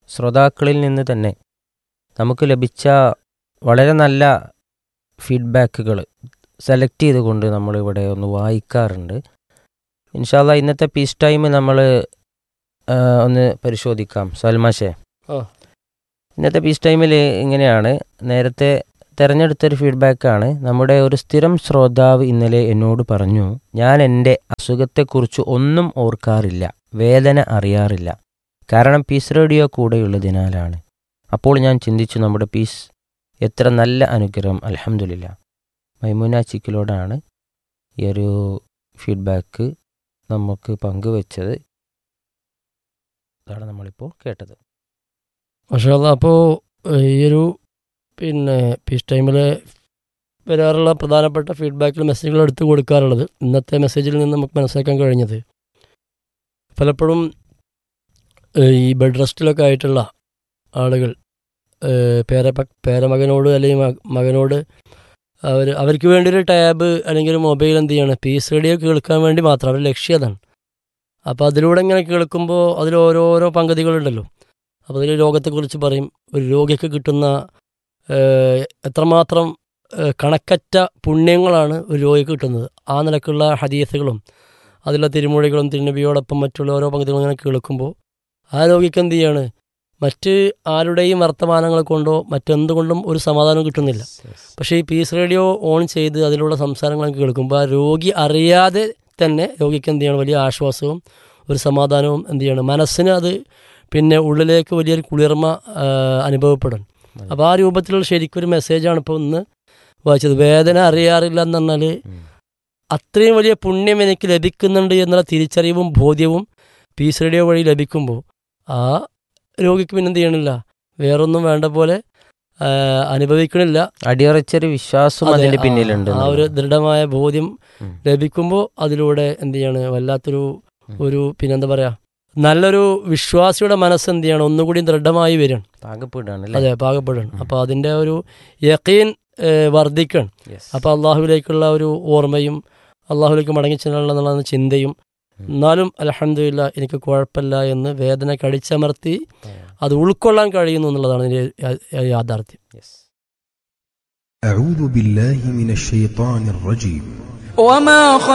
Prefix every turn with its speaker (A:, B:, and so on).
A: ശ്രോതാക്കളിൽ നിന്ന് തന്നെ നമുക്ക് ലഭിച്ച വളരെ നല്ല ഫീഡ്ബാക്കുകൾ സെലക്ട് ചെയ്തുകൊണ്ട് നമ്മളിവിടെ ഒന്ന് വായിക്കാറുണ്ട് ഇൻഷാല്ല ഇന്നത്തെ പീസ് ടൈം നമ്മൾ ഒന്ന് പരിശോധിക്കാം സൽമാഷേ
B: ആ.
A: ഇന്നത്തെ പീസ് ടൈമിൽ ഇങ്ങനെയാണ് നേരത്തെ തിരഞ്ഞെടുത്തൊരു ഫീഡ്ബാക്കാണ് നമ്മുടെ ഒരു സ്ഥിരം ശ്രോതാവ് ഇന്നലെ എന്നോട് പറഞ്ഞു ഞാൻ എൻ്റെ അസുഖത്തെക്കുറിച്ച് ഒന്നും ഓർക്കാറില്ല വേദന അറിയാറില്ല കാരണം പീസ് റേഡിയോ കൂടെയുള്ളതിനാലാണ് അപ്പോൾ ഞാൻ ചിന്തിച്ചു നമ്മുടെ പീസ് എത്ര നല്ല അനുഗ്രഹം അലഹമുല്ല മൈമുന ചിക്കിലോടാണ് ഈ ഒരു ഫീഡ്ബാക്ക് നമുക്ക് പങ്കുവച്ചത് അതാണ് നമ്മളിപ്പോൾ കേട്ടത്
B: മാഷാല്ല അപ്പോൾ ഈ ഒരു പിന്നെ പീസ് ടൈമിൽ വരാറുള്ള പ്രധാനപ്പെട്ട ഫീഡ്ബാക്കിൽ മെസ്സേജുകൾ എടുത്തു കൊടുക്കാറുള്ളത് ഇന്നത്തെ മെസ്സേജിൽ നിന്ന് നമുക്ക് മനസ്സിലാക്കാൻ കഴിഞ്ഞത് പലപ്പോഴും ഏഹ്, ഈ ബെഡ് റെസ്റ്റിലൊക്കെ ആയിട്ടുള്ള ആളുകൾ ഏഹ്, പേര പേരമകനോട് അല്ലെങ്കിൽ മക- മകനോട് അവർ അവർക്ക് വേണ്ടി ഒരു ടാബ് അല്ലെങ്കിൽ ഒരു മൊബൈൽ എന്ത് ചെയ്യാണ് പീസ് റേഡിയോ കേൾക്കാൻ വേണ്ടി മാത്രം അവരുടെ ലക്ഷ്യം അതാണ് അപ്പോൾ അതിലൂടെ ഇങ്ങനെ കേൾക്കുമ്പോൾ അതിൽ ഓരോരോ പങ്കുതികളുണ്ടല്ലോ അപ്പോൾ അതിൽ രോഗത്തെക്കുറിച്ച് പറയും ഒരു രോഗിക്ക് കിട്ടുന്ന ഏഹ്, എത്രമാത്രം ഏഹ്, കണക്കറ്റ പുണ്യങ്ങളാണ് ഒരു രോഗിക്ക് കിട്ടുന്നത് ആ നിലക്കുള്ള ഹദീസുകളും അതിലുള്ള തിരുമൊഴികളും തിരുനബിയോടൊപ്പം മറ്റുള്ള ഓരോ പങ്കുതികളും ഇങ്ങനെ കേൾക്കുമ്പോൾ ആ രോഗിക്ക് എന്ത് ചെയ്യാണ് മറ്റ് ആരുടെയും വർത്തമാനങ്ങൾ കൊണ്ടോ മറ്റെന്തുകൊണ്ടും ഒരു സമാധാനം കിട്ടുന്നില്ല പക്ഷേ ഈ പീസ് റേഡിയോ ഓൺ ചെയ്ത് അതിലുള്ള സംസാരങ്ങളൊക്കെ കേൾക്കുമ്പോൾ ആ രോഗി അറിയാതെ തന്നെ രോഗിക്ക് എന്ത് ചെയ്യണം വലിയ ആശ്വാസവും ഒരു സമാധാനവും എന്ത് ചെയ്യണം മനസ്സിന് അത് പിന്നെ ഉള്ളിലേക്ക് വലിയൊരു കുളിർമ ആ, അനുഭവപ്പെടും അപ്പോൾ ആ രൂപത്തിലുള്ള ശരിക്കൊരു മെസ്സേജാണ് ഇപ്പോൾ ഇന്ന് വായിച്ചത് വേദന അറിയാറില്ല എന്ന് പറഞ്ഞാൽ
A: ഉം.
B: അത്രയും വലിയ പുണ്യം എനിക്ക് ലഭിക്കുന്നുണ്ട് എന്നുള്ള തിരിച്ചറിവും ബോധ്യവും പീസ് റേഡിയോ വഴി ലഭിക്കുമ്പോൾ ആ രോഗിക്ക് പിന്നെ എന്ത് ചെയ്യണില്ല വേറൊന്നും വേണ്ട പോലെ ആ, അനുഭവിക്കണില്ല
A: അടിയുറച്ചൊരു വിശ്വാസം
B: അതെ,
A: അതിന്റെ
B: ആ,
A: പിന്നിലുണ്ട്
B: ആ ഒരു ദൃഢമായ ബോധ്യം
A: ഉം.
B: ലഭിക്കുമ്പോൾ അതിലൂടെ എന്ത് ചെയ്യാണ് വല്ലാത്തൊരു
A: ഉം.
B: ഒരു പിന്നെന്താ പറയാ നല്ലൊരു വിശ്വാസിയുടെ മനസ്സ് എന്ത് ചെയ്യണം ഒന്നുകൂടി ദൃഢമായി വരും
A: പാകപ്പെടുകയാണ്
B: അതെ
A: അല്ലേ
B: പാകപ്പെടുകയാണ്
A: ഉം.
B: അപ്പോൾ അതിൻ്റെ ഒരു യക്കീൻ വർദ്ധിക്കണം
A: Yes.
B: അപ്പോൾ അള്ളാഹുവിലേക്കുള്ള ഒരു ഓർമ്മയും അള്ളാഹുലേക്ക് മടങ്ങി ചെല്ലുള്ള ചിന്തയും
A: ഉം.
B: എന്നാലും അലഹമില്ല എനിക്ക് കുഴപ്പമില്ല എന്ന് വേദന കടിച്ചമർത്തി
A: ആ,
B: അത് ഉൾക്കൊള്ളാൻ കഴിയുന്നു എന്നുള്ളതാണ് ഇതിൻ്റെ യാ- യാഥാർത്ഥ്യം
A: yes.
C: أعوذ بالله من الشيطان الرجيم
D: وما